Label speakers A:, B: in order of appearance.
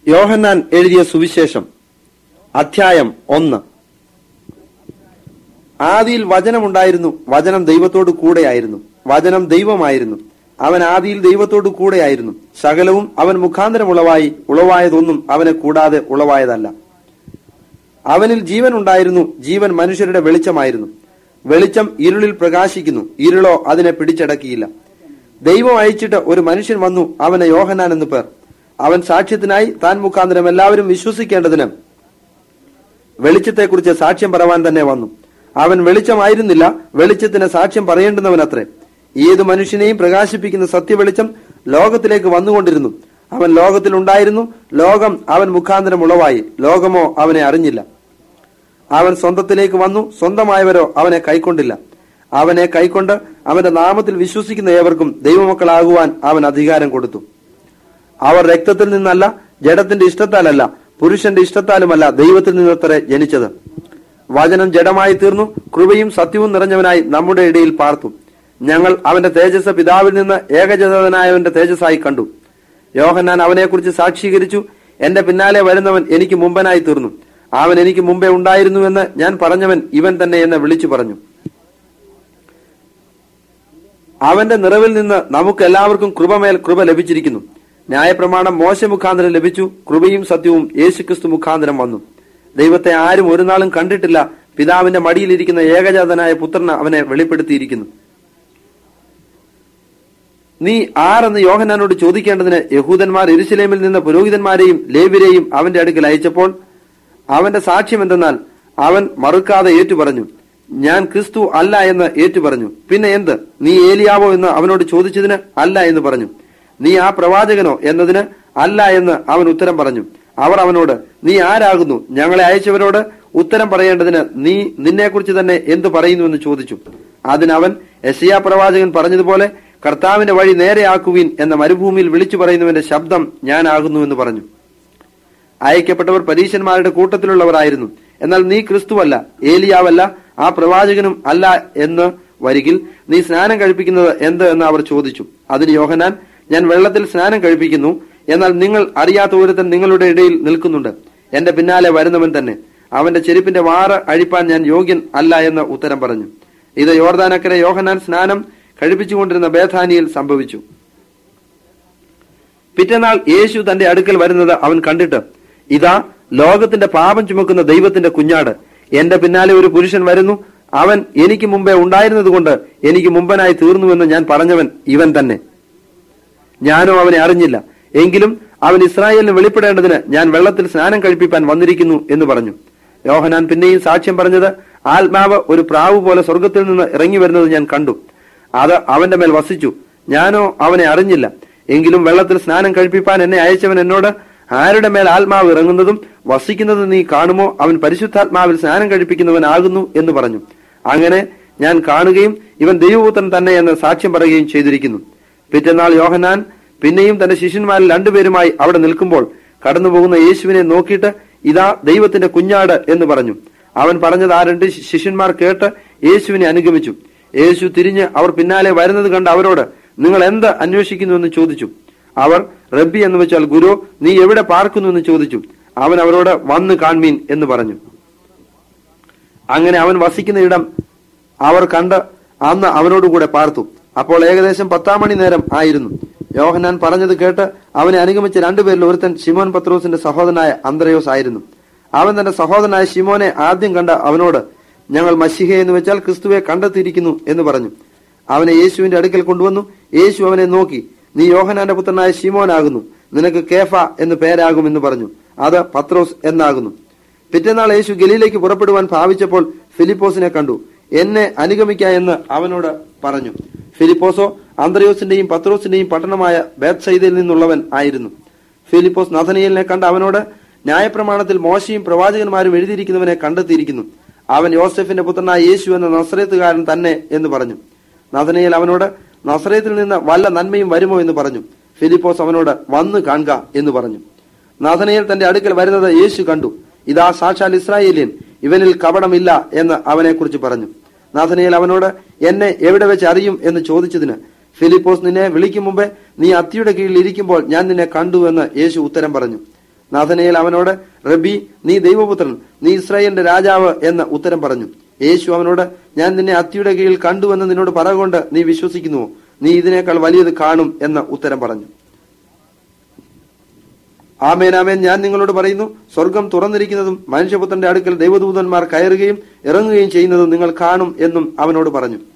A: യോഹന്നാൻ എഴുതിയ സുവിശേഷം അധ്യായം ഒന്ന് ആദിയിൽ വചനമുണ്ടായിരുന്നു വചനം ദൈവത്തോട് കൂടെയായിരുന്നു വചനം ദൈവമായിരുന്നു അവൻ ആദിയിൽ ദൈവത്തോട് കൂടെയായിരുന്നു സകലവും അവൻ മുഖാന്തരം ഉളവായി ഉളവായതൊന്നും അവനെ കൂടാതെ ഉളവായതല്ല അവനിൽ ജീവൻ ഉണ്ടായിരുന്നു ജീവൻ മനുഷ്യരുടെ വെളിച്ചമായിരുന്നു വെളിച്ചം ഇരുളിൽ പ്രകാശിക്കുന്നു ഇരുളോ അതിനെ പിടിച്ചടക്കിയില്ല ദൈവം അയച്ചിട്ട് ഒരു മനുഷ്യൻ വന്നു അവന് യോഹന്നാൻ എന്ന് പേർ അവൻ സാക്ഷ്യത്തിനായി താൻ മുഖാന്തരം എല്ലാവരും വിശ്വസിക്കേണ്ടതിന് വെളിച്ചത്തെക്കുറിച്ച് സാക്ഷ്യം പറവാൻ തന്നെ വന്നു അവൻ വെളിച്ചമായിരുന്നില്ല വെളിച്ചത്തിന് സാക്ഷ്യം പറയേണ്ടുന്നവനത്രേ ഏത് മനുഷ്യനെയും പ്രകാശിപ്പിക്കുന്ന സത്യവെളിച്ചം ലോകത്തിലേക്ക് വന്നുകൊണ്ടിരുന്നു അവൻ ലോകത്തിൽ ഉണ്ടായിരുന്നു ലോകം അവൻ മുഖാന്തരം ഉളവായി ലോകമോ അവനെ അറിഞ്ഞില്ല അവൻ സ്വന്തത്തിലേക്ക് വന്നു സ്വന്തമായവരോ അവനെ കൈക്കൊണ്ടില്ല അവനെ കൈക്കൊണ്ട് അവന്റെ നാമത്തിൽ വിശ്വസിക്കുന്ന ഏവർക്കും ദൈവമക്കളാകുവാൻ അവൻ അധികാരം കൊടുത്തു അവർ രക്തത്തിൽ നിന്നല്ല ജഡത്തിന്റെ ഇഷ്ടത്താലല്ല പുരുഷന്റെ ഇഷ്ടത്താലുമല്ല ദൈവത്തിൽ നിന്നത്രേ ജനിച്ചത് വചനം ജഡമായി തീർന്നു കൃപയും സത്യവും നിറഞ്ഞവനായി നമ്മുടെ ഇടയിൽ പാർത്തു ഞങ്ങൾ അവന്റെ തേജസ് പിതാവിൽ നിന്ന് ഏകജാതനായവന്റെ തേജസ്സായി കണ്ടു യോഹന്നാൻ അവനെക്കുറിച്ച് സാക്ഷീകരിച്ചു എന്റെ പിന്നാലെ വരുന്നവൻ എനിക്ക് മുമ്പനായി തീർന്നു അവൻ എനിക്ക് മുമ്പേ ഉണ്ടായിരുന്നുവെന്ന് ഞാൻ പറഞ്ഞവൻ ഇവൻ തന്നെ എന്ന് വിളിച്ചു പറഞ്ഞു അവന്റെ നിറവിൽ നിന്ന് നമുക്ക് എല്ലാവർക്കും കൃപമേൽ കൃപ ലഭിച്ചിരിക്കുന്നു ന്യായപ്രമാണം മോശ മുഖാന്തരം ലഭിച്ചു കൃപയും സത്യവും യേശുക്രിസ്തു മുഖാന്തരം വന്നു ദൈവത്തെ ആരും ഒരു നാളും കണ്ടിട്ടില്ല പിതാവിന്റെ മടിയിലിരിക്കുന്ന ഏകജാതനായ പുത്രന് അവനെ വെളിപ്പെടുത്തിയിരിക്കുന്നു നീ ആരെന്ന് യോഹന്നാനോട് ചോദിക്കേണ്ടതിന് യഹൂദന്മാർ എരുസലേമിൽ നിന്ന് പുരോഹിതന്മാരെയും ലേവിരെയും അവന്റെ അടുക്കൽ അയച്ചപ്പോൾ അവന്റെ സാക്ഷ്യം എന്തെന്നാൽ അവൻ മറുക്കാതെ ഏറ്റുപറഞ്ഞു ഞാൻ ക്രിസ്തു അല്ല എന്ന് ഏറ്റുപറഞ്ഞു പിന്നെ എന്ത് നീ ഏലിയാവോ എന്ന് അവനോട് ചോദിച്ചതിന് അല്ല എന്ന് പറഞ്ഞു നീ ആ പ്രവാചകനോ എന്നതിന് അല്ല എന്ന് അവൻ ഉത്തരം പറഞ്ഞു അവർ അവനോട് നീ ആരാകുന്നു ഞങ്ങളെ അയച്ചവരോട് ഉത്തരം പറയേണ്ടതിന് നീ നിന്നെക്കുറിച്ച് തന്നെ എന്ത് പറയുന്നു എന്ന് ചോദിച്ചു അതിനവൻ യശയാ പ്രവാചകൻ പറഞ്ഞതുപോലെ കർത്താവിന്റെ വഴി നേരെയാക്കുവിൻ എന്ന മരുഭൂമിയിൽ വിളിച്ചു പറയുന്നവന്റെ ശബ്ദം ഞാനാകുന്നു എന്ന് പറഞ്ഞു അയക്കപ്പെട്ടവർ പരീശന്മാരുടെ കൂട്ടത്തിലുള്ളവരായിരുന്നു എന്നാൽ നീ ക്രിസ്തുവല്ല ഏലിയാവല്ല ആ പ്രവാചകനും അല്ല എന്ന് വരികിൽ നീ സ്നാനം കഴിപ്പിക്കുന്നത് എന്ത് എന്ന് അവർ ചോദിച്ചു അതിന് യോഹനാൻ ഞാൻ വെള്ളത്തിൽ സ്നാനം കഴിപ്പിക്കുന്നു എന്നാൽ നിങ്ങൾ അറിയാത്ത ഒരുത്തൻ നിങ്ങളുടെ ഇടയിൽ നിൽക്കുന്നുണ്ട് എന്റെ പിന്നാലെ വരുന്നവൻ തന്നെ അവന്റെ ചെരുപ്പിന്റെ വാറ് അഴിപ്പാൻ ഞാൻ യോഗ്യൻ അല്ല എന്ന് ഉത്തരം പറഞ്ഞു ഇത് യോർദാനക്കരെ യോഹനാൻ സ്നാനം കഴിപ്പിച്ചുകൊണ്ടിരുന്ന ബേഥാനിയിൽ സംഭവിച്ചു പിറ്റന്നാൾ യേശു തന്റെ അടുക്കൽ വരുന്നത് അവൻ കണ്ടിട്ട് ഇതാ ലോകത്തിന്റെ പാപം ചുമക്കുന്ന ദൈവത്തിന്റെ കുഞ്ഞാട് എന്റെ പിന്നാലെ ഒരു പുരുഷൻ വരുന്നു അവൻ എനിക്ക് മുമ്പേ ഉണ്ടായിരുന്നതുകൊണ്ട് എനിക്ക് മുമ്പനായി തീർന്നുവെന്ന് ഞാൻ പറഞ്ഞവൻ ഇവൻ തന്നെ ഞാനോ അവനെ അറിഞ്ഞില്ല എങ്കിലും അവൻ ഇസ്രായേലിന് വെളിപ്പെടേണ്ടതിന് ഞാൻ വെള്ളത്തിൽ സ്നാനം കഴിപ്പിക്കാൻ വന്നിരിക്കുന്നു എന്ന് പറഞ്ഞു യോഹനാൻ പിന്നെയും സാക്ഷ്യം പറഞ്ഞത് ആത്മാവ് ഒരു പ്രാവ് പോലെ സ്വർഗത്തിൽ നിന്ന് ഇറങ്ങി വരുന്നത് ഞാൻ കണ്ടു അത് അവന്റെ മേൽ വസിച്ചു ഞാനോ അവനെ അറിഞ്ഞില്ല എങ്കിലും വെള്ളത്തിൽ സ്നാനം കഴിപ്പിപ്പാൻ എന്നെ അയച്ചവൻ എന്നോട് ആരുടെ മേൽ ആത്മാവ് ഇറങ്ങുന്നതും വസിക്കുന്നതും നീ കാണുമോ അവൻ പരിശുദ്ധാത്മാവിൽ സ്നാനം കഴിപ്പിക്കുന്നവനാകുന്നു എന്ന് പറഞ്ഞു അങ്ങനെ ഞാൻ കാണുകയും ഇവൻ ദൈവപുത്രൻ തന്നെ എന്ന് സാക്ഷ്യം പറയുകയും ചെയ്തിരിക്കുന്നു പിറ്റന്നാൾ യോഹനാൻ പിന്നെയും തന്റെ ശിഷ്യന്മാരിൽ രണ്ടുപേരുമായി അവിടെ നിൽക്കുമ്പോൾ കടന്നുപോകുന്ന യേശുവിനെ നോക്കിയിട്ട് ഇതാ ദൈവത്തിന്റെ കുഞ്ഞാട് എന്ന് പറഞ്ഞു അവൻ പറഞ്ഞത് ആ രണ്ട് ശിഷ്യന്മാർ കേട്ട് യേശുവിനെ അനുഗമിച്ചു യേശു തിരിഞ്ഞ് അവർ പിന്നാലെ വരുന്നത് കണ്ട് അവരോട് നിങ്ങൾ എന്ത് അന്വേഷിക്കുന്നു എന്ന് ചോദിച്ചു അവർ റബ്ബി എന്ന് വെച്ചാൽ ഗുരു നീ എവിടെ പാർക്കുന്നു എന്ന് ചോദിച്ചു അവൻ അവരോട് വന്ന് കാൺമീൻ എന്ന് പറഞ്ഞു അങ്ങനെ അവൻ വസിക്കുന്ന ഇടം അവർ കണ്ട് അന്ന് അവനോടുകൂടെ പാർത്തു അപ്പോൾ ഏകദേശം പത്താം മണി നേരം ആയിരുന്നു യോഹനാൻ പറഞ്ഞത് കേട്ട് അവനെ അനുഗമിച്ച രണ്ടുപേരിൽ ഒരുത്തൻ ശിമോൻ പത്രോസിന്റെ സഹോദരനായ അന്ത്രയോസ് ആയിരുന്നു അവൻ തന്റെ സഹോദരനായ ശിമോനെ ആദ്യം കണ്ട അവനോട് ഞങ്ങൾ മഷിഹ എന്ന് വെച്ചാൽ ക്രിസ്തുവെ കണ്ടെത്തിയിരിക്കുന്നു എന്ന് പറഞ്ഞു അവനെ യേശുവിന്റെ അടുക്കൽ കൊണ്ടുവന്നു യേശു അവനെ നോക്കി നീ യോഹനാന്റെ പുത്രനായ ശിമോനാകുന്നു നിനക്ക് കേഫ എന്ന് പേരാകും എന്ന് പറഞ്ഞു അത് പത്രോസ് എന്നാകുന്നു പിറ്റന്നാൾ യേശു ഗലീലേക്ക് പുറപ്പെടുവാൻ ഭാവിച്ചപ്പോൾ ഫിലിപ്പോസിനെ കണ്ടു എന്നെ അനുഗമിക്ക എന്ന് അവനോട് പറഞ്ഞു ഫിലിപ്പോസോ അന്ത്രയോസിന്റെയും പത്രോസിന്റെയും പട്ടണമായ ബേത്സൈദയിൽ നിന്നുള്ളവൻ ആയിരുന്നു ഫിലിപ്പോസ് നഥനിയലിനെ കണ്ട അവനോട് ന്യായപ്രമാണത്തിൽ മോശയും പ്രവാചകന്മാരും എഴുതിയിരിക്കുന്നവനെ കണ്ടെത്തിയിരിക്കുന്നു അവൻ യോസെഫിന്റെ പുത്രനായ യേശു എന്ന നസ്രേത്തുകാരൻ തന്നെ എന്ന് പറഞ്ഞു നഥനയിൽ അവനോട് നസ്രയത്തിൽ നിന്ന് വല്ല നന്മയും വരുമോ എന്ന് പറഞ്ഞു ഫിലിപ്പോസ് അവനോട് വന്ന് കാണുക എന്ന് പറഞ്ഞു നഥനയിൽ തന്റെ അടുക്കൽ വരുന്നത് യേശു കണ്ടു ഇതാ സാക്ഷാൽ ഇസ്രായേലിയൻ ഇവനിൽ കപടമില്ല എന്ന് അവനെ കുറിച്ച് പറഞ്ഞു നാഥനയിൽ അവനോട് എന്നെ എവിടെ വെച്ച് അറിയും എന്ന് ചോദിച്ചതിന് ഫിലിപ്പോസ് നിന്നെ വിളിക്കും മുമ്പേ നീ അത്തിയുടെ കീഴിൽ ഇരിക്കുമ്പോൾ ഞാൻ നിന്നെ കണ്ടു എന്ന് യേശു ഉത്തരം പറഞ്ഞു നാഥനയേൽ അവനോട് റബി നീ ദൈവപുത്രൻ നീ ഇസ്രായേലിന്റെ രാജാവ് എന്ന് ഉത്തരം പറഞ്ഞു യേശു അവനോട് ഞാൻ നിന്നെ അത്തിയുടെ കീഴിൽ കണ്ടുവെന്ന് നിന്നോട് പറകൊണ്ട് നീ വിശ്വസിക്കുന്നുവോ നീ ഇതിനേക്കാൾ വലിയത് കാണും എന്ന് ഉത്തരം പറഞ്ഞു ആമേൻ ആമേൻ ഞാൻ നിങ്ങളോട് പറയുന്നു സ്വർഗം തുറന്നിരിക്കുന്നതും മനുഷ്യപുത്രന്റെ അടുക്കൽ ദൈവദൂതന്മാർ കയറുകയും ഇറങ്ങുകയും ചെയ്യുന്നതും നിങ്ങൾ കാണും എന്നും അവനോട് പറഞ്ഞു